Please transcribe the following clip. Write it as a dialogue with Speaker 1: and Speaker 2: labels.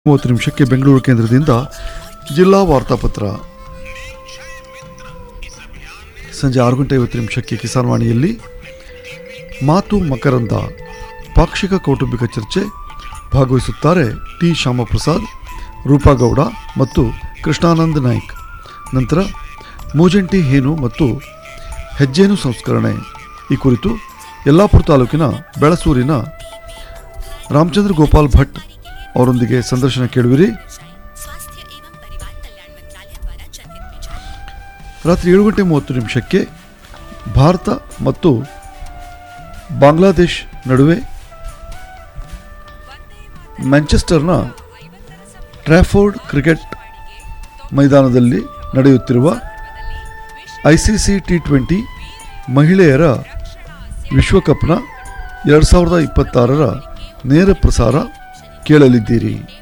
Speaker 1: ಮೂವತ್ತು ನಿಮಿಷಕ್ಕೆ ಬೆಂಗಳೂರು ಕೇಂದ್ರದಿಂದ ಜಿಲ್ಲಾ ವಾರ್ತಾಪತ್ರ ಸಂಜೆ ಆರು ಗಂಟೆ ಐವತ್ತು ನಿಮಿಷಕ್ಕೆ ಕಿಸಾನ್ ವಾಣಿಯಲ್ಲಿ ಮಾತು ಮಕರಂದ ಪಾಕ್ಷಿಕ ಕೌಟುಂಬಿಕ ಚರ್ಚೆ ಭಾಗವಹಿಸುತ್ತಾರೆ ಟಿ ಶ್ಯಾಮಪ್ರಸಾದ್ ರೂಪಾಗೌಡ ಮತ್ತು ಕೃಷ್ಣಾನಂದ್ ನಾಯ್ಕ್ ನಂತರ ಮೂಜಂಟಿ ಹೇನು ಮತ್ತು ಹೆಜ್ಜೇನು ಸಂಸ್ಕರಣೆ ಈ ಕುರಿತು ಯಲ್ಲಾಪುರ ತಾಲೂಕಿನ ಬೆಳಸೂರಿನ ರಾಮಚಂದ್ರ ಗೋಪಾಲ್ ಭಟ್ ಅವರೊಂದಿಗೆ ಸಂದರ್ಶನ ಕೇಳುವಿರಿ
Speaker 2: स्वास्थ्य एवं परिवार कल्याण मंत्रालय द्वारा जनहित में जारी
Speaker 1: ರಾತ್ರಿ ಏಳು ಗಂಟೆ ಮೂವತ್ತು ನಿಮಿಷಕ್ಕೆ ಭಾರತ ಮತ್ತು ಬಾಂಗ್ಲಾದೇಶ್ ನಡುವೆ ಮ್ಯಾಂಚೆಸ್ಟರ್ನ ಟ್ರಾಫೋರ್ಡ್ ಕ್ರಿಕೆಟ್ ಮೈದಾನದಲ್ಲಿ ನಡೆಯುತ್ತಿರುವ ಐಸಿಸಿ ಟಿ ಟ್ವೆಂಟಿ ಮಹಿಳೆಯರ ವಿಶ್ವಕಪ್ನ ಎರಡು ಸಾವಿರದ ಇಪ್ಪತ್ತಾರರ ನೇರ ಪ್ರಸಾರ ಕೇಳಲಿದ್ದೀರಿ